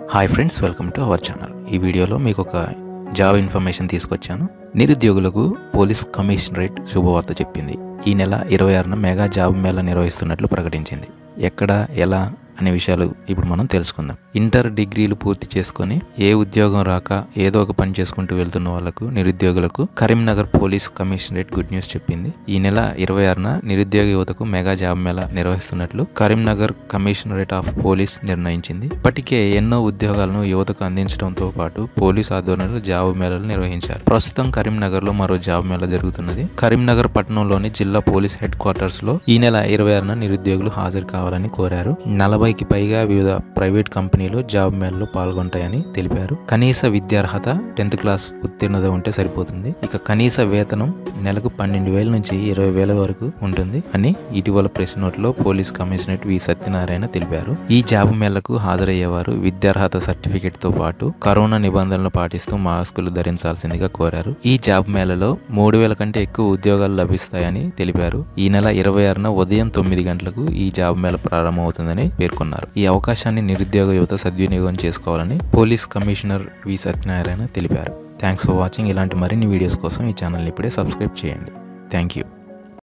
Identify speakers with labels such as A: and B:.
A: hi friends welcome to our channel ఈ వీడియోలో మీకు ఒక జాబ్ ఇన్ఫర్మేషన్ తీసుకొచ్చాను నిరుద్యోగులకు పోలీస్ కమిషనరేట్ శుభవార్త చెప్పింది ఈ నెల ఇరవై ఆరున మెగా జాబ్ మేళా నిర్వహిస్తున్నట్లు ప్రకటించింది ఎక్కడ ఎలా అనే విషయాలు ఇప్పుడు మనం తెలుసుకుందాం ఇంటర్ డిగ్రీలు పూర్తి చేసుకొని ఏ ఉద్యోగం రాక ఏదో ఒక పని చేసుకుంటూ వెళ్తున్న వాళ్లకు నిరుద్యోగులకు Karimnagar police commissionerate good news చెప్పింది ఈ నెల ఇరవై ఆరున నిరుద్యోగ యువతకు మెగా జాబ్ మేళా నిర్వహిస్తున్నట్లు కరీంనగర్ కమిషనరేట్ ఆఫ్ పోలీస్ నిర్ణయించింది ఇప్పటికే ఎన్నో ఉద్యోగాలను యువతకు అందించడంతో పాటు పోలీస్ ఆధ్వర్యంలో జాబ్ మేళాలు నిర్వహించారు ప్రస్తుతం కరీంనగర్ లో మరో జాబ్ మేళా జరుగుతున్నది కరీంనగర్ పట్టణంలోని జిల్లా పోలీస్ హెడ్ క్వార్టర్స్ లో ఈ నెల ఇరవై ఆరున నిరుద్యోగులు హాజరు కావాలని కోరారు నలభైకి పైగా వివిధ ప్రైవేట్ కంపెనీలు జాబ్ మేళలో పాల్గొంటాయని తెలిపారు కనీస విద్యార్హత టెన్త్ క్లాస్ ఉత్తీర్ణత ఉంటే సరిపోతుంది ఇక కనీస వేతనం నెలకు పన్నెండు వేల నుంచి ఇరవై వేల వరకు ఉంటుంది అని ఇటీవల ప్రెస్ నోట్ లో పోలీస్ కమిషనరేట్ వి సత్యనారాయణ తెలిపారు ఈ జాబ్ మేళకు హాజరయ్యేవారు విద్యార్హత సర్టిఫికేట్ తో పాటు కరోనా నిబంధనలు పాటిస్తూ మాస్కులు ధరించాల్సిందిగా కోరారు ఈ జాబ్ మేళలో మూడు వేల కంటే ఎక్కువ ఉద్యోగాలు లభిస్తాయని తెలిపారు ఈ నెల ఇరవై ఆరున ఉదయం తొమ్మిది గంటలకు ఈ జాబ్ మేళ ప్రారంభమవుతుందని పేర్కొన్నారు ఈ అవకాశాన్ని నిరుద్యోగ యువత సద్వినియోగం చేసుకోవాలని పోలీస్ కమిషనర్ వి సత్యనారాయణ తెలిపారు థ్యాంక్స్ ఫర్ వాచింగ్ ఇలాంటి మరిన్ని వీడియోస్ కోసం ఈ ఛానల్ని ఇప్పుడే సబ్స్క్రైబ్ చేయండి థ్యాంక్ యూ